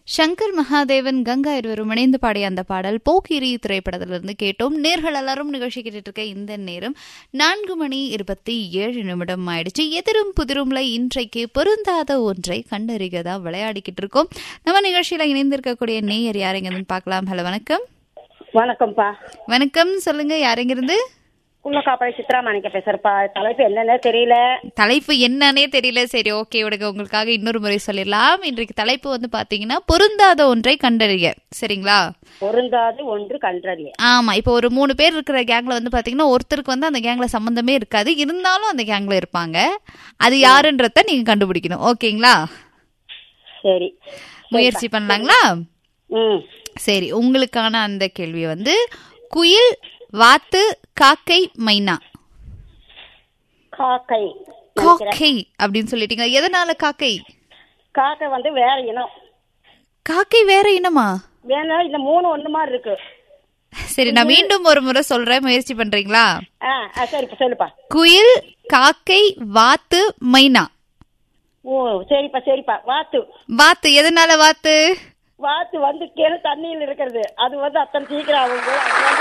சங்கர் மகாதேவன் கங்கா இருவரும் இணைந்து பாடிய அந்த பாடல் போக்கிரி திரைப்படத்திலிருந்து கேட்டோம் நேர்கள் எல்லாரும் நிகழ்ச்சி கேட்டுட்டு இருக்க இந்த நேரம் நான்கு மணி இருபத்தி ஏழு நிமிடம் ஆயிடுச்சு எதிரும் புதிரும்ல இன்றைக்கு பொருந்தாத ஒன்றை கண்டறிகதா விளையாடிக்கிட்டு இருக்கோம் நம்ம நிகழ்ச்சியில இணைந்திருக்கக்கூடிய நேயர் யாரெங்கன்னு பார்க்கலாம் ஹலோ வணக்கம் வணக்கம்ப்பா வணக்கம் சொல்லுங்க யாரெங்கிருந்து குள்ளக்காப்பாடி சித்ரா மாணிக்க பேசுறப்பா தலைப்பு என்னன்னே தெரியல தலைப்பு என்னன்னே தெரியல சரி ஓகே விடுங்க உங்களுக்காக இன்னொரு முறை சொல்லிடலாம் இன்றைக்கு தலைப்பு வந்து பாத்தீங்கன்னா பொருந்தாத ஒன்றை கண்டறிய சரிங்களா பொருந்தாது ஒன்று கன்றறிய ஆமா இப்போ ஒரு மூணு பேர் இருக்கிற கேங்ல வந்து பாத்தீங்கன்னா ஒருத்தருக்கு வந்து அந்த கேங்ல சம்பந்தமே இருக்காது இருந்தாலும் அந்த கேங்ல இருப்பாங்க அது யாருன்றத நீங்க கண்டுபிடிக்கணும் ஓகேங்களா சரி முயற்சி பண்ணலாங்களா ம் சரி உங்களுக்கான அந்த கேள்வி வந்து குயில் வாத்து காக்கை மைனா காக்கை காக்கை அப்படின்னு சொல்லிட்டீங்க எதனால காக்கை காக்கை வந்து வேற இனம் காக்கை வேற இனமா வேணா இந்த மூணு ஒண்ணு மாதிரி இருக்கு சரி நான் மீண்டும் ஒரு முறை சொல்றேன் முயற்சி பண்றீங்களா ஆ ஆ, சரிப்பா சொல்லுப்பா குயில் காக்கை வாத்து மைனா ஓ சரிப்பா சரிப்பா வாத்து வாத்து எதனால வாத்து வாத்து வந்து கீழே தண்ணியில் இருக்கிறது அது வந்து அத்தனை சீக்கிரம் அவங்க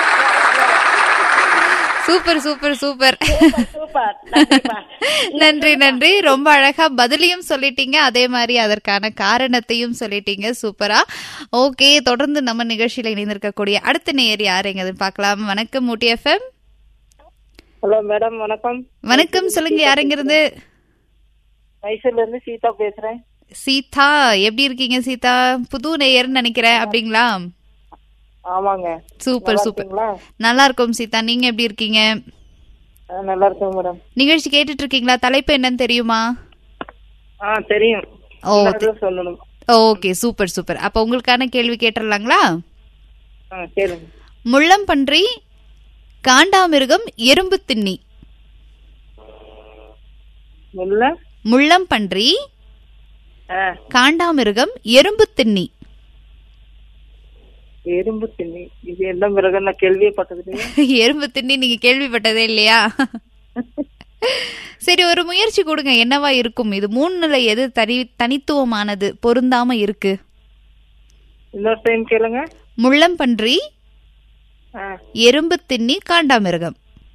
சூப்பர் சூப்பர் சூப்பர் சூப்பர் நன்றிப்பா நன்றி நன்றி ரொம்ப அழகா பதிலையும் சொல்லிட்டீங்க அதே மாதிரி அதற்கான காரணத்தையும் சொல்லிட்டீங்க சூப்பரா ஓகே தொடர்ந்து நம்ம நிகழ்ச்சியில இணைந்திருக்கக்கூடிய அடுத்த நேயர் யாருங்கன்னு பார்க்கலாம் வணக்கம் ஊட்டி எஃப்எம் ஹலோ மேடம் வணக்கம் வணக்கம் சொல்லுங்க யாருங்கிறது மைசூர்ல இருந்து சீதா பேசுறேன் சீதா எப்படி இருக்கீங்க சீதா புது நேயர்னு நினைக்கிறேன் அப்படிங்களா ஆமாங்க சூப்பர் நல்லா சூப்பர் இருக்கீங்களா நல்லா இருக்கும் சீதா நீங்க எப்படி இருக்கீங்க ஆ, நல்லா இருக்கேன் மேடம் நிகழ்ச்சி கேட்டுட்டு இருக்கீங்களா தலைப்பு என்னன்னு தெரியுமா ஆ தெரியும் ஓ எல்லாரும் சொல்லணும் ஓகே சூப்பர் சூப்பர் அப்ப உங்களுக்கான கேள்வி கேட்டுடலாங்களா ஆ கேளுங்க முள்ளம்பன்றி காண்டாமிருகம் எறும்பு தின்னி முல்ல முள்ளம்பன்றி ஆ காண்டாமிருகம் எறும்பு தின்னி எறும்பு திண்ணி இது என்ன மிருகம் நான் கேள்விப்பட்டது இல்லையா எறும்பு தின்னி நீங்க கேள்விப்பட்டதே இல்லையா சரி ஒரு முயற்சி கொடுங்க என்னவா இருக்கும் இது மூணுல எது தனி தனித்துவமானது பொருந்தாம இருக்கு இன்னொரு டைம் கேளுங்க முள்ளம்பன்றி ஆ எறும்பு தின்னி காண்டாமிருகம்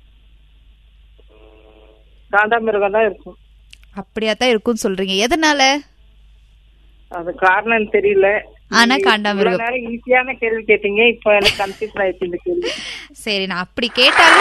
காண்டா மிருகம் தான் இருக்கும் அப்படியாத்தான் இருக்கும்னு சொல்றீங்க எதனால அது காரணம் தெரியல ஆனா காண்டாமிருகம் இவ்வளவு நேரம் ஈஸியான கேள்வி கேட்டீங்க இப்போ எனக்கு கன்ஃபியூஸ் ஆயிடுச்சு இந்த கேள்வி சரி நான் அப்படி கேட்டாலும்